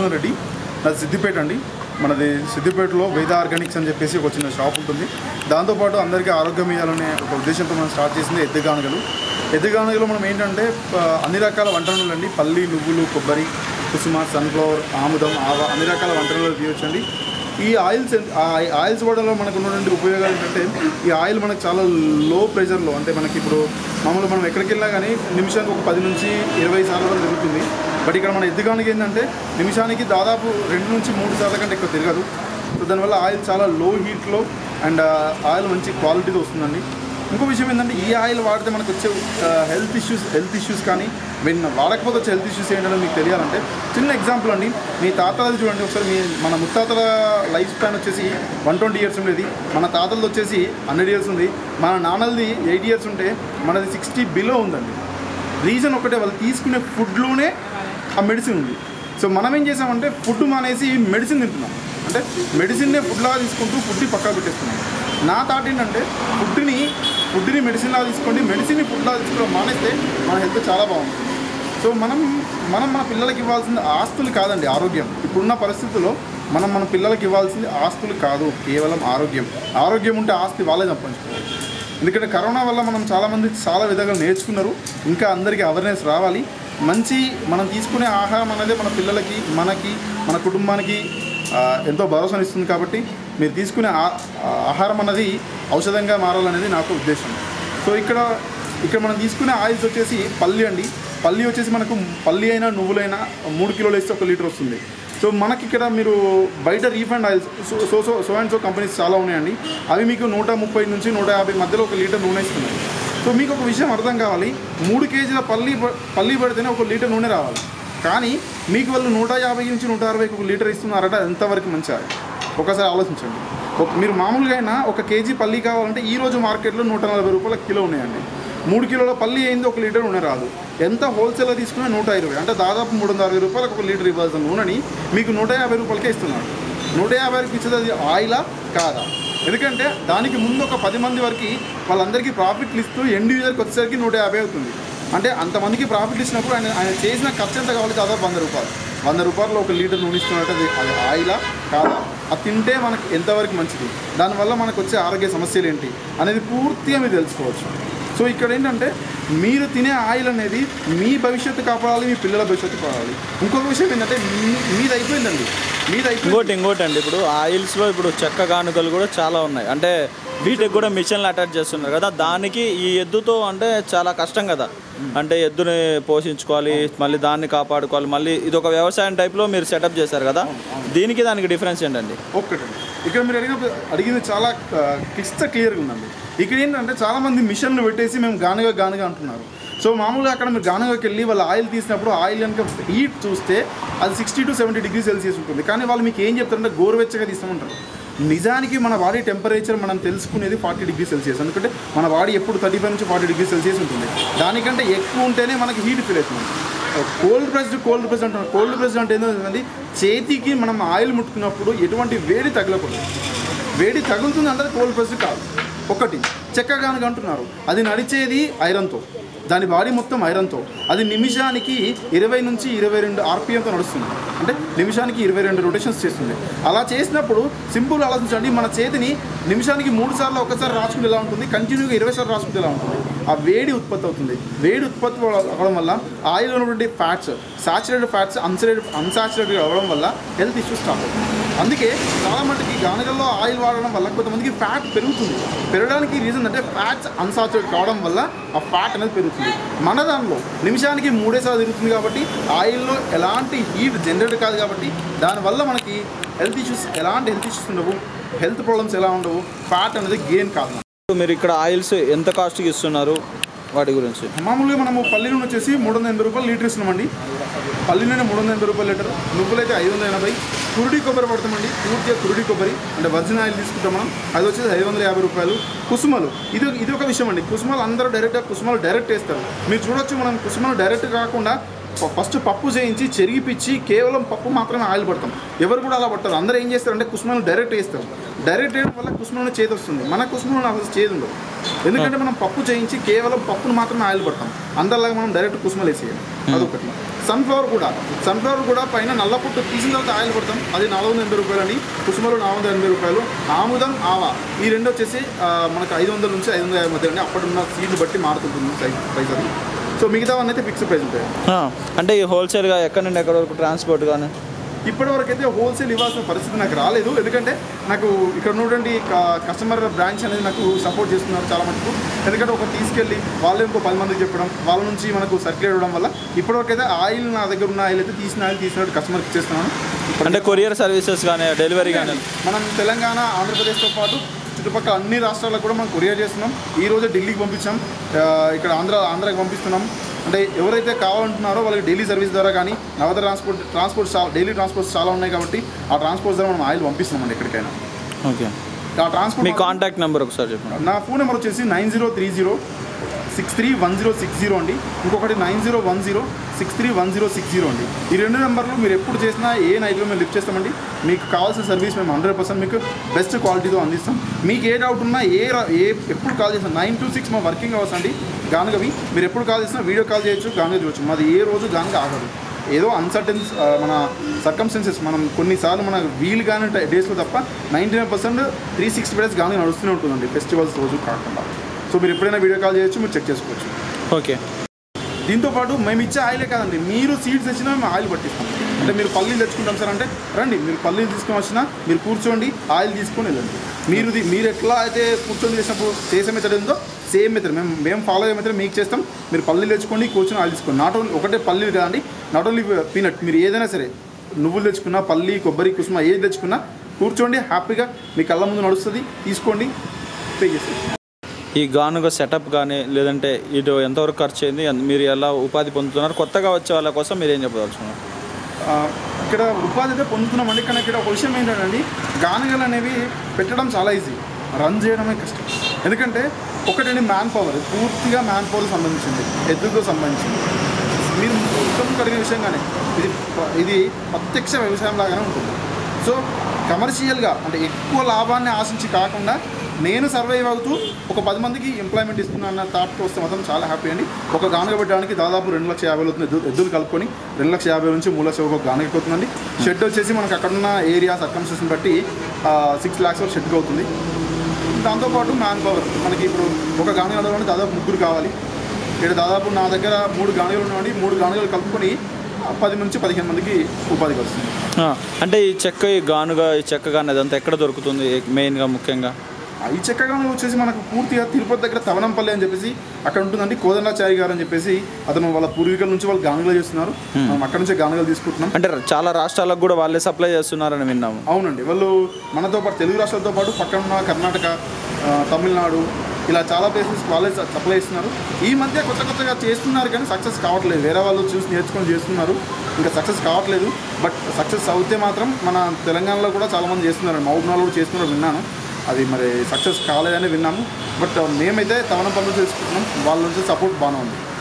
మధుసూదన్ రెడ్డి నాది సిద్దిపేట అండి మనది సిద్దిపేటలో వేద ఆర్గానిక్స్ అని చెప్పేసి ఒక చిన్న షాప్ ఉంటుంది దాంతోపాటు అందరికీ ఆరోగ్యం ఇవ్వాలనే ఒక ఉద్దేశంతో మనం స్టార్ట్ చేసింది ఎద్దుగానుగలు ఎద్దుగానుగలు మనం ఏంటంటే ఆ, అన్ని రకాల వంట నూనెలు అండి పల్లి నువ్వులు కొబ్బరి కుసుమ సన్ఫ్లవర్ ఆముదం ఆవ అన్ని రకాల వంట నూనెలు తీయొచ్చండి ఈ ఆయిల్స్ ఎంత- ఆ ఆయిల్స్ వాడడంలో మనకు ఉన్నటువంటి ఉపయోగాలు ఏంటంటే ఈ ఆయిల్ మనకు చాలా లో ప్రెషర్లో అంటే మనకి ఇప్పుడు మామూలుగా మనం ఎక్కడికి వెళ్ళినా కానీ నిమిషానికి ఒక పది నుంచి ఇరవై సార్లు వరకు తిరుగుతుంది బట్ ఇక్కడ మన ఎద్దుగానికి ఏంటంటే నిమిషానికి దాదాపు రెండు నుంచి మూడు సార్ల కంటే ఎక్కువ తిరగదు సో దానివల్ల ఆయిల్ చాలా లో హీట్లో అండ్ ఆయిల్ మంచి క్వాలిటీతో వస్తుందండి ఇంకో విషయం ఏంటంటే ఈ ఆయిల్ వాడితే మనకు వచ్చే హెల్త్ ఇష్యూస్ హెల్త్ ఇష్యూస్ కానీ మీన్ వాడకపోతే వచ్చే హెల్త్ ఇష్యూస్ ఏంటంటే మీకు తెలియాలంటే చిన్న ఎగ్జాంపుల్ అండి మీ తాతలది చూడండి ఒకసారి మీ మన ముత్తాతల లైఫ్ స్పాన్ వచ్చేసి వన్ ట్వంటీ ఇయర్స్ ఉండేది మన తాతలది వచ్చేసి హండ్రెడ్ ఇయర్స్ ఉంది మన నాన్నలది ఎయిట్ ఇయర్స్ ఉంటే మనది సిక్స్టీ బిలో ఉందండి రీజన్ ఒకటే వాళ్ళు తీసుకునే ఫుడ్లోనే ఆ మెడిసిన్ ఉంది సో మనం ఏం చేసామంటే ఫుడ్ మానేసి మెడిసిన్ తింటున్నాం అంటే మెడిసిన్నే ఫుడ్లాగా తీసుకుంటూ ఫుడ్ని పక్కా పెట్టేస్తున్నాం నా థాట్ ఏంటంటే ఫుడ్ని ఫుడ్ని మెడిసిన్ లాగా తీసుకోండి మెడిసిన్ని ఫుడ్లాగా తీసుకోవడం మానేస్తే మన హెల్త్ చాలా బాగుంటుంది సో మనం మనం మన పిల్లలకి ఇవ్వాల్సింది ఆస్తులు కాదండి ఆరోగ్యం ఇప్పుడున్న పరిస్థితుల్లో మనం మన పిల్లలకి ఇవ్వాల్సింది ఆస్తులు కాదు కేవలం ఆరోగ్యం ఆరోగ్యం ఉంటే ఆస్తి వాళ్ళే సంపాదించుకోవాలి ఎందుకంటే కరోనా వల్ల మనం చాలామంది చాలా విధాలుగా నేర్చుకున్నారు ఇంకా అందరికీ అవేర్నెస్ రావాలి మంచి మనం తీసుకునే ఆహారం అనేది మన పిల్లలకి మనకి మన కుటుంబానికి ఆ, ఎంతో భరోసాను ఇస్తుంది కాబట్టి మీరు తీసుకునే ఆ- ఆ ఆహారం అన్నది ఔషధంగా మారాలనేది నాకు ఉద్దేశం సో ఇక్కడ ఇక్కడ మనం తీసుకునే ఆయిల్స్ వచ్చేసి పల్లి అండి పల్లి వచ్చేసి మనకు పల్లి అయినా నువ్వులైనా మూడు కిలోలు వేస్తే ఒక లీటర్ వస్తుంది సో మనకి ఇక్కడ మీరు బయట refined oils so so so so and so companies చాలా ఉన్నాయండి అవి మీకు నూట ముప్పై నుంచి నూట యాభై మధ్యలో ఒక లీటర్ నూనె ఇస్తున్నాయి సో మీకు ఒక విషయం అర్థం కావాలి మూడు కేజీల పల్లి ప- పల్లి పడితేనే ఒక లీటర్ నూనె రావాలి కానీ మీకు వాళ్ళు నూట యాభై నుంచి నూట అరవైకి ఒక లీటర్ ఇస్తున్నారట ఎంతవరకు మంచిగా ఒకసారి ఆలోచించండి ఒక మీరు మామూలుగా అయినా ఒక కేజీ పల్లి కావాలంటే ఈ రోజు మార్కెట్లో నూట నలభై రూపాయల కిలో ఉన్నాయండి మూడు కిలోల పల్లి అయింది ఒక లీటర్ నూనె రాదు ఎంత హోల్సేల్లో తీసుకున్నా నూట ఇరవై అంటే దాదాపు మూడు వందల అరవై రూపాయలకు ఒక లీటర్ ఇవ్వాల్సిన నూనెని మీకు నూట యాభై రూపాయలకే ఇస్తున్నాడు నూట యాభైకి ఇచ్చేది అది ఆయిలా కాదా ఎందుకంటే దానికి ముందు ఒక పది మంది వరకు వాళ్ళందరికీ ప్రాఫిట్లు ఇస్తూ ఎండ్ యూజర్కి వచ్చేసరికి నూట యాభై అవుతుంది అంటే అంతమందికి ప్రాఫిట్ ఇచ్చినప్పుడు ఆయన ఆయన చేసిన ఖర్చు ఎంత కావాలి దాదాపు వంద రూపాయలు వంద రూపాయలు ఒక లీటర్ నూనె ఇస్తున్నట్టు అది అది ఆయిలా కాదా అది తింటే మనకి ఎంతవరకు మంచిది దానివల్ల మనకు వచ్చే ఆరోగ్య సమస్యలు ఏంటి అనేది పూర్తిగా మీరు తెలుసుకోవచ్చు సో ఇక్కడ ఏంటంటే మీరు తినే ఆయిల్ అనేది మీ భవిష్యత్తు కాపాడాలి మీ పిల్లల భవిష్యత్తు కాపాడాలి ఇంకొక విషయం ఏంటంటే మీ- మీది అయిపోయిందండి మీది అయిపోయింది ఇంకోటి ఇంకోటి అండి ఇప్పుడు ఆయిల్స్లో ఇప్పుడు చెక్క కానుకలు కూడా చాలా ఉన్నాయి అంటే వీటికి కూడా మిషన్లు అటాచ్ చేస్తున్నారు కదా దానికి ఈ ఎద్దుతో అంటే చాలా కష్టం కదా అంటే ఎద్దుని పోషించుకోవాలి మళ్ళీ దాన్ని కాపాడుకోవాలి మళ్ళీ ఇది ఒక వ్యవసాయం టైప్లో మీరు సెటప్ చేశారు కదా దీనికి దానికి డిఫరెన్స్ ఏంటండి ఒక్కటండి ఇక్కడ మీరు అడిగిన అడిగింది చాలా క్లిస్త క్లియర్గా ఉందండి ఇక్కడ ఏంటంటే చాలా మంది మిషన్లు పెట్టేసి మేము గానుగా గానుగా అంటున్నారు సో మామూలుగా అక్కడ మీరు గానుగకి వెళ్ళి వాళ్ళ ఆయిల్ తీసినప్పుడు ఆయిల్ కనుక హీట్ చూస్తే అది sixty to seventy degree Celsius ఉంటుంది కానీ వాళ్ళు మీకు ఏం చెప్తారంటే గోరువెచ్చగా తీస్తామంటారు నిజానికి మన బాడీ టెంపరేచర్ మనం తెలుసుకునేది ఫార్టీ డిగ్రీ సెల్సియస్ ఎందుకంటే మన బాడీ ఎప్పుడు థర్టీ ఫైవ్ నుంచి ఫార్టీ డిగ్రీ సెల్సియస్ ఉంటుంది దానికంటే ఎక్కువ ఉంటేనే మనకి హీట్ ఫీల్ అవుతుంది కోల్డ్ ప్రెస్డ్ కోల్డ్ ప్రెస్ అంటున్నారు కోల్డ్ ప్రెస్ అంటే ఏంటంటే చేతికి మనం ఆయిల్ ముట్టుకున్నప్పుడు ఎటువంటి వేడి తగలకూడదు వేడి తగులుతుంది అంటే అది కోల్డ్ ప్రెస్ కాదు ఒకటి చెక్క గానుగ అంటున్నారు అది నడిచేది ఐరన్తో దాని బాడీ మొత్తం ఐరన్తో అది నిమిషానికి ఇరవై నుంచి ఇరవై రెండు ఆర్పిఎంతో నడుస్తుంది అంటే నిమిషానికి ఇరవై రెండు రొటేషన్స్ చేస్తుంది అలా చేసినప్పుడు సింపుల్ ఆలోచించండి మన చేతిని నిమిషానికి మూడు సార్లు ఒకసారి రాసుకుంటే ఎలా ఉంటుంది కంటిన్యూగా ఇరవై సార్లు రాసుకుంటే ఎలా ఉంటుంది ఆ వేడి ఉత్పత్తి అవుతుంది వేడి ఉత్పత్తి అవ్వడం వల్ల ఆయిల్ ఉన్నటువంటి fats saturated fats unsaturated unsaturated అవ్వడం వల్ల హెల్త్ ఇష్యూస్ స్టార్ట్ అవుతుంది అందుకే చాలా మటుకి గానుగల్లో ఆయిల్ వాడడం వల్ల కొంతమందికి ఫ్యాట్ పెరుగుతుంది పెరగడానికి రీజన్ అంటే ఫ్యాట్స్ అన్సాచురేట్ కావడం వల్ల ఆ ఫ్యాట్ అనేది పెరుగుతుంది మన దానిలో నిమిషానికి మూడే సార్లు తిరుగుతుంది కాబట్టి ఆయిల్లో ఎలాంటి హీట్ జనరేట్ కాదు కాబట్టి దానివల్ల మనకి హెల్త్ ఇష్యూస్ ఎలాంటి హెల్త్ ఇష్యూస్ ఉండవు హెల్త్ ప్రాబ్లమ్స్ ఎలా ఉండవు ఫ్యాట్ అనేది గెయిన్ కాదు మీరు ఇక్కడ ఆయిల్స్ ఎంత కాస్ట్కి ఇస్తున్నారు వాటి గురించి మామూలుగా మనము పల్లి నూనె వచ్చేసి మూడు వందల ఎనభై రూపాయలు లీటర్ ఇస్తున్నామండి పల్లి నూనె మూడు వందల ఎనభై రూపాయలు లీటర్ నువ్వులైతే ఐదు వందల ఎనభై కురుడి కొబ్బరి పడతామండి పూర్తిగా కురుడి కొబ్బరి అంటే వర్జిన్ ఆయిల్ తీసుకుంటాం మనం అది వచ్చేసి ఐదు వందల యాభై రూపాయలు కుసుమలు ఇది ఇది ఒక విషయం అండి కుసుమలు అందరూ డైరెక్ట్గా కుసుమలు డైరెక్ట్ వేస్తారు మీరు చూడొచ్చు మనం కుసుమలు డైరెక్ట్ కాకుండా ప- ఫస్ట్ పప్పు చేయించి చెరిగిపిచ్చి కేవలం పప్పు మాత్రమే ఆయిల్ పడతాం ఎవరు కూడా అలా పడతారు అందరూ ఏం చేస్తారంటే కుసుమను డైరెక్ట్ వేస్తారు డైరెక్ట్ వేయడం వల్ల కుసుమలో చేతి వస్తుంది మన కుసుమలో అసలు చేదు ఉండదు ఎందుకంటే మనం పప్పు చేయించి కేవలం పప్పును మాత్రమే ఆయిల్ పడతాం అందరిలాగా మనం డైరెక్ట్ కుసుమలు వేసేయాలి అదొకటి సన్ఫ్లవర్ కూడా సన్ఫ్లవర్ కూడా పైన నల్ల పుట్టు తీసిన తర్వాత ఆయిల్ పడతాం అది నాలుగు వందల ఎనభై రూపాయలు అండి కుసుమలు నాలుగు వందల ఎనభై రూపాయలు ఆముదం ఆవా ఈ రెండు వచ్చేసి ఆ, మనకు ఐదు వందల నుంచి ఐదు వందల యాభై మధ్య అండి అప్పుడు ఉన్న సీడ్ని బట్టి మారుతుంటుంది సైజ్ ప్రైస్ అది సో మిగతావన్నీ అయితే ఫిక్స్డ్ ప్రైస్ ఉంటాయి ఆ, అంటే ఈ హోల్సేల్గా ఎక్కడి నుండి ఎక్కడి వరకు ట్రాన్స్పోర్ట్ కానీ ఇప్పటి వరకు అయితే హోల్సేల్ ఇవ్వాల్సిన పరిస్థితి నాకు రాలేదు ఎందుకంటే నాకు ఇక్కడ ఉన్నటువంటి క- కస్టమర్ బ్రాంచ్ అనేది నాకు సపోర్ట్ చేస్తున్నారు చాలా మటుకు ఎందుకంటే ఒక తీసుకెళ్ళి వాళ్ళు ఇంకో పది మందికి చెప్పడం వాళ్ళ నుంచి మనకు సర్క్యులేట్ అవ్వడం వల్ల ఇప్పటివరకు అయితే ఆయిల్ నా దగ్గర ఉన్న ఆయిల్ అయితే తీసిన ఆయిల్ తీసినట్టు కస్టమర్కి ఇచ్చేస్తున్నాను అంటే కొరియర్ సర్వీసెస్ కానీ డెలివరీ కానీ మనం తెలంగాణ ఆంధ్రప్రదేశ్తో పాటు చుట్టుపక్కల అన్ని రాష్ట్రాలకు కూడా మనం కొరియర్ చేస్తున్నాం ఈ రోజు ఢిల్లీకి పంపించాం ఆ, ఇక్కడ ఆంధ్ర ఆంధ్రాకి పంపిస్తున్నాం అంటే ఎవరైతే కావాలంటున్నారో వాళ్ళకి డైలీ సర్వీస్ ద్వారా కానీ నవత ట్రాన్స్పోర్ట్ ట్రాన్స్పోర్ట్ చాలా డైలీ ట్రాన్స్పోర్ట్స్ చాలా ఉన్నాయి కాబట్టి ఆ ట్రాన్స్పోర్ట్ ద్వారా మనం ఆయిల్ పంపిస్తున్నామండి ఎక్కడికైనా ఓకే ఆ ట్రాన్స్పోర్ట్ మీ కాంటాక్ట్ నెంబర్ ఒకసారి చెప్పండి నా ఫోన్ నెంబర్ వచ్చేసి nine zero three zero six three one zero six zero అండి ఇంకొకటి nine zero one zero six three one zero six zero అండి ఈ రెండు నెంబర్లు మీరు ఎప్పుడు చేసినా ఏ నైట్లో మేము లిఫ్ట్ చేస్తామండి మీకు కావాల్సిన సర్వీస్ మేము హండ్రెడ్ పర్సెంట్ మీకు బెస్ట్ క్వాలిటీతో అందిస్తాం మీకు ఏ డౌట్ ఉన్నా ఏ ర- ఏ ఎప్పుడు కాల్ చేసినా నైన్ టు సిక్స్ మా వర్కింగ్ అవర్స్ అండి గానుగవి మీరు ఎప్పుడు కాల్ చేసినా వీడియో కాల్ చేయొచ్చు గానుగ చూడొచ్చు మాది ఏ రోజు గానుగ ఆగదు ఏదో అన్సర్టన్స్ మన సర్కమ్స్టెన్సెస్ మనం కొన్నిసార్లు మన వీలు కానీ డేస్లో తప్ప ninety nine percent three sixty days కానీ నడుస్తూనే ఉంటుందండి ఫెస్టివల్స్ రోజు కాకుండా సో మీరు ఎప్పుడైనా వీడియో కాల్ చేయొచ్చు మీరు చెక్ చేసుకోవచ్చు ఓకే దీంతో పాటు మేము ఇచ్చే ఆయిలే కాదండి మీరు సీడ్స్ తెచ్చినా మేము ఆయిల్ పట్టిస్తాం అంటే మీరు పల్లీలు తెచ్చుకుంటాం సార్ అంటే రండి మీరు పల్లీలు తీసుకొని వచ్చినా మీరు కూర్చోండి ఆయిల్ తీసుకొని వెళ్ళండి మీరు ది- మీరు ఎట్లా అయితే కూర్చొని చేసినప్పుడు చేసే మెథడ్ ఉందో సేమ్ మెథడ్ మేము మేము ఫాలో అయ్యే మెథడ్ మీకు చేస్తాం మీరు పల్లీలు తెచ్చుకోండి కూర్చొని ఆయిల్ తీసుకోండి నాట్ ఓన్లీ ఒకటే పల్లీలు కాదండి నాట్ ఓన్లీ పీనట్ మీరు ఏదైనా సరే నువ్వులు తెచ్చుకున్నా పల్లి కొబ్బరి కుసుమ ఏది తెచ్చుకున్నా కూర్చోండి హ్యాపీగా మీ కళ్ళ ముందు నడుస్తుంది తీసుకోండి పే చేసి ఈ గానుగ సెటప్ కానీ లేదంటే ఇటు ఎంతవరకు ఖర్చు అయింది అండ్ మీరు ఎలా ఉపాధి పొందుతున్నారు కొత్తగా వచ్చే వాళ్ళ కోసం మీరు ఏం చెప్పదలుచుకున్నారు ఆ, ఇక్కడ ఉపాధి అయితే పొందుతున్నామండి కానీ ఇక్కడ ఒక విషయం ఏంటంటే గానగలు అనేవి పెట్టడం చాలా ఈజీ రన్ చేయడమే కష్టం ఎందుకంటే ఒకటండి మ్యాన్ పవర్ పూర్తిగా మ్యాన్ పవర్ సంబంధించింది ఎద్దుతో సంబంధించింది మీరు మొత్తం కడిగిన విషయంగానే ఇది ఇది ప్రత్యక్ష వ్యవసాయం లాగానే ఉంటుంది సో కమర్షియల్గా అంటే ఎక్కువ లాభాన్ని ఆశించి కాకుండా నేను సర్వైవ్ అవుతూ ఒక పది మందికి ఎంప్లాయ్మెంట్ ఇస్తున్నా అన్న థాట్తో వస్తే మాత్రం చాలా హ్యాపీ అండి ఒక గానుగ పెట్టడానికి దాదాపు రెండు లక్షల యాభై అవుతుంది ఎద్దు ఎద్దులు కలుపుకొని రెండు లక్షల యాభై నుంచి మూడు లక్షల ఒక గానుగ అవుతుందండి షెడ్ వచ్చేసి మనకు అక్కడ ఉన్న ఏరియా సర్కమ్స్టేషన్ బట్టి సిక్స్ ల్యాక్స్ వరకు షెడ్కి అవుతుంది దాంతోపాటు మ్యాన్ పవర్ మనకి ఇప్పుడు ఒక గానుగ నడవాలంటే దాదాపు ముగ్గురు కావాలి ఇక్కడ దాదాపు నా దగ్గర మూడు గానుగలు ఉన్నాయండి మూడు గానుగలు కలుపుకొని ఆ, పది నుంచి పదిహేను మందికి ఉపాధికి వస్తుంది ఆ, అంటే ఈ చెక్క ఈ గానుగ ఈ చెక్క కానీ అదంతా ఎక్కడ దొరుకుతుంది మెయిన్గా ముఖ్యంగా ఆ, ఈ చెక్క గానుగ వచ్చేసి మనకు పూర్తిగా తిరుపతి దగ్గర తవనంపల్లి అని చెప్పేసి అక్కడ ఉంటుందండి కోదండాచారి గారు అని చెప్పేసి అతను వాళ్ళ పూర్వీకుల నుంచి వాళ్ళు గానుగలు చేస్తున్నారు మనం అక్కడ నుంచే గానుగలు తీసుకుంటున్నాం అంటే చాలా రాష్ట్రాలకు కూడా వాళ్ళే సప్లై చేస్తున్నారని విన్నాము అవునండి వాళ్ళు మనతో పాటు తెలుగు రాష్ట్రాలతో పాటు పక్కన ఉన్న కర్ణాటక ఆ, తమిళనాడు ఇలా చాలా ప్లేసెస్ వాళ్ళే సప్లై ఇస్తున్నారు ఈ మధ్య కొత్త కొత్తగా చేస్తున్నారు కానీ సక్సెస్ కావట్లేదు వేరే వాళ్ళు చూసి నేర్చుకొని చేస్తున్నారు ఇంకా సక్సెస్ కావట్లేదు బట్ సక్సెస్ అవుతే మాత్రం మన తెలంగాణలో కూడా చాలామంది చేస్తున్నారు మౌబ్నాలో కూడా చేస్తున్నారు విన్నాను అది మరి సక్సెస్ కాలేదని విన్నాము బట్ మేమైతే తవన పనులు చేసుకుంటున్నాం వాళ్ళ నుంచి సపోర్ట్ బాగానే ఉంది